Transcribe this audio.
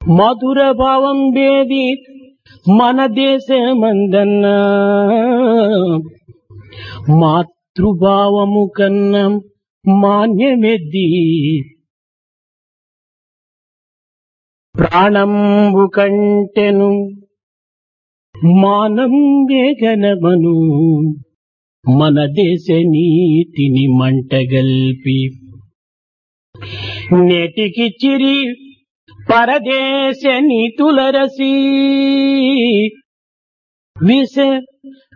మధుర భావం వేది మన దేశమందన్నా మాతృభావము కన్నా మాన్యమెద్ది ప్రాణంబు కంటెను మానం వేగనమను మన దేశ నీతిని మంటగల్పి నేటికి చిరి పరదేశ నీతులరసి విష